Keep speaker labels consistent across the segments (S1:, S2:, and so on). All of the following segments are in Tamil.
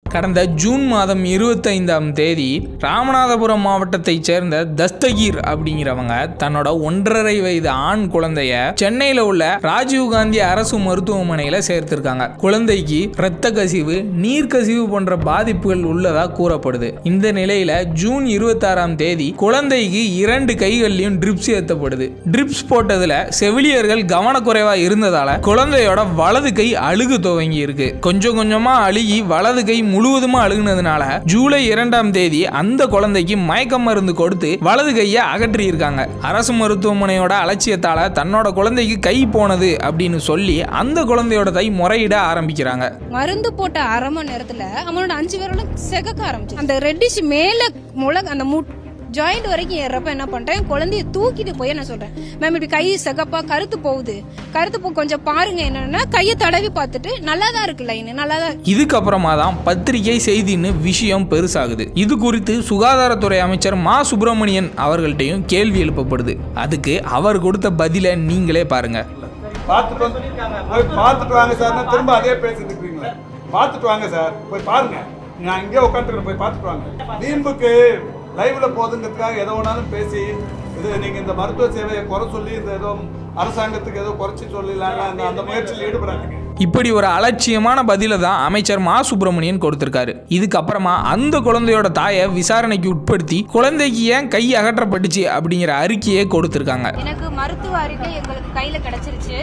S1: கடந்த ஜூன் மாதம் இருபத்தைந்தாம் தேதி ராமநாதபுரம் மாவட்டத்தைச் சேர்ந்த தஸ்தகீர் அப்படிங்கிறவங்க தன்னோட ஒன்றரை வயது ஆண் குழந்தைய சென்னையில் உள்ள ராஜீவ்காந்தி அரசு மருத்துவமனையில் சேர்த்திருக்காங்க குழந்தைக்கு இரத்த கசிவு நீர் கசிவு போன்ற பாதிப்புகள் உள்ளதா கூறப்படுது இந்த நிலையில ஜூன் இருபத்தாறாம் தேதி குழந்தைக்கு இரண்டு கைகள்லையும் ட்ரிப்ஸ் ஏற்றப்படுது ட்ரிப்ஸ் போட்டதுல செவிலியர்கள் கவனக்குறைவா இருந்ததால குழந்தையோட வலது கை அழுகு துவங்கி இருக்கு கொஞ்சம் கொஞ்சமா அழுகி வலது கை முழுவதுமா அழுகுனதுனால ஜூலை இரண்டாம் தேதி அந்த குழந்தைக்கு மயக்க மருந்து கொடுத்து வலது கையை அகற்றி இருக்காங்க அரசு மருத்துவமனையோட அலட்சியத்தால தன்னோட குழந்தைக்கு கை போனது அப்படின்னு சொல்லி அந்த குழந்தையோட தை முறையிட ஆரம்பிக்கிறாங்க
S2: மருந்து போட்ட அரை மணி நேரத்துல அவனோட அஞ்சு விரலும் செகக்க ஆரம்பிச்சு அந்த ரெட்டிஷ் மேல முளக அந்த மு ஜாயிண்ட் வரைக்கும் ஏறப்ப என்ன பண்றேன் குழந்தைய தூக்கிட்டு போய் நான் சொல்றேன் மேம் இப்படி கை செகப்பா கருத்து போகுது கருத்து போ கொஞ்சம் பாருங்க என்னன்னா கையை தடவி பார்த்துட்டு நல்லா தான் இருக்கு லைன் நல்லா தான்
S1: இதுக்கப்புறமா தான் பத்திரிகை செய்தின்னு விஷயம் பெருசாகுது இது குறித்து சுகாதாரத்துறை அமைச்சர் மா சுப்பிரமணியன் அவர்கள்ட்டையும் கேள்வி எழுப்பப்படுது அதுக்கு அவர் கொடுத்த பதிலை நீங்களே பாருங்க
S3: பார்த்துட்டு வந்து போய் பார்த்துட்டு வாங்க சார்னா திரும்ப அதே பேசிட்டு இருக்கீங்களா பார்த்துட்டு வாங்க சார் போய் பாருங்க நான் இங்கே உட்காந்துருக்கேன் போய் பார்த்துட்டு வாங்க வீம்புக்கு லைவ்ல போதுங்கிறதுக்காக எதோ வேணாலும் பேசி இது நீங்க இந்த மருத்துவ சேவையை குறை சொல்லி இந்த ஏதோ அரசாங்கத்துக்கு ஏதோ குறைச்சி சொல்லலாம் அந்த அந்த முயற்சியில் ஈடுபடாதீங்க
S1: இப்படி ஒரு அலட்சியமான பதிலை தான் அமைச்சர் மா சுப்பிரமணியன் கொடுத்திருக்காரு இதுக்கப்புறமா அந்த குழந்தையோட தாயை விசாரணைக்கு உட்படுத்தி குழந்தைக்கு ஏன் கை அகற்றப்பட்டுச்சு அப்படிங்கிற அறிக்கையை கொடுத்திருக்காங்க
S2: எனக்கு மருத்துவ அறிக்கை எங்களுக்கு கையில கிடைச்சிருச்சு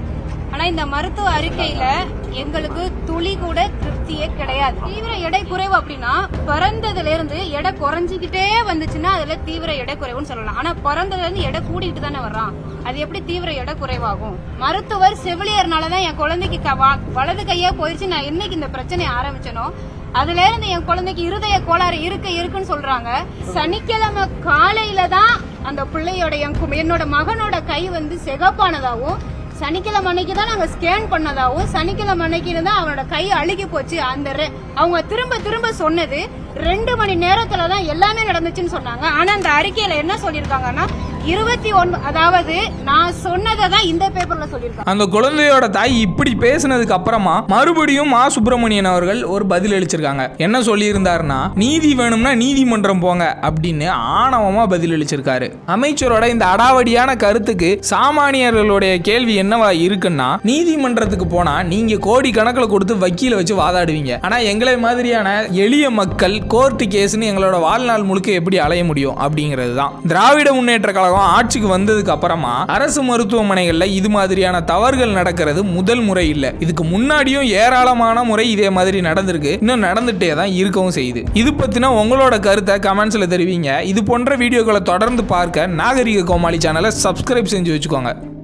S2: ஆனா இந்த மருத்துவ அறிக்கையில எங்களுக்கு துளி கூட திருப்தியே கிடையாது தீவிர எடை குறைவு அப்படின்னா பிறந்ததுல இருந்து எடை குறைஞ்சிக்கிட்டே வந்துச்சுன்னா அதுல தீவிர எடை குறைவுன்னு சொல்லலாம் ஆனா பிறந்ததுல இருந்து எடை கூடிட்டு தானே வர்றான் அது எப்படி தீவிர எடை குறைவாகும் மருத்துவர் செவிலியர்னாலதான் என் குழந்தைக்கு க- வ- வலது கையா போயிடுச்சு நான் என்னைக்கு இந்த பிரச்சனையை ஆரம்பிச்சனோ அதுல இருந்து என் குழந்தைக்கு இருதய கோளாறு இருக்கு இருக்குன்னு சொல்றாங்க சனிக்கிழமை காலையில தான் அந்த பிள்ளையோட என் கு- என்னோட மகனோட கை வந்து சிகப்பானதாகவும் சனிக்கிழமை அன்னைக்கு தான் நாங்க ஸ்கேன் பண்ணதாகவும் சனிக்கிழமை அன்னைக்கு தான் அவனோட கை அழுகி போச்சு அந்த ரெ- அவங்க திரும்ப திரும்ப சொன்னது ரெண்டு மணி நேரத்துல தான் எல்லாமே நடந்துச்சுன்னு சொன்னாங்க ஆனா அந்த அறிக்கையில என்ன சொல்லிருக்காங்கன்னா இருபத்தி ஒன்னு அதாவது நான் சொன்னதை தான் இந்த பேப்பர்ல சொல்லியிருக்காங்க
S1: அந்த குழந்தையோட தாய் இப்படி பேசினதுக்கு அப்புறமா மறுபடியும் மா சுப்பிரமணியன் அவர்கள் ஒரு பதில் அளிச்சிருக்காங்க என்ன சொல்லியிருந்தாருன்னா நீதி வேணும்னா நீதிமன்றம் போங்க அப்படின்னு ஆணவமா பதில் அளிச்சிருக்காரு அமைச்சரோட இந்த அடாவடியான கருத்துக்கு சாமானியர்களுடைய கேள்வி என்னவா இருக்குன்னா நீதிமன்றத்துக்கு போனா நீங்க கோடி கணக்கில் கொடுத்து வக்கீல வச்சு வாதாடுவீங்க ஆனா எங்களை மாதிரியான எளிய மக்கள் கோர்ட்டு கேஸ்னு எங்களோட வாழ்நாள் முழுக்க எப்படி அலைய முடியும் அப்படிங்கிறது தான் திராவிட முன்னேற்ற கழகம் ஆட்சிக்கு வந்ததுக்கு அப்புறமா அரசு மருத்துவமனைகள்ல இது மாதிரியான தவறுகள் நடக்கிறது முதல் முறை இல்ல இதுக்கு முன்னாடியும் ஏராளமான முறை இதே மாதிரி நடந்திருக்கு இன்னும் நடந்துட்டே தான் இருக்கவும் செய்யுது இது பத்தின உங்களோட கருத்தை கமெண்ட்ஸ்ல தெரிவிங்க இது போன்ற வீடியோக்களை தொடர்ந்து பார்க்க நாகரிக கோமாளி சேனலை சப்ஸ்கிரைப் செஞ்சு வச்சுக்கோங்க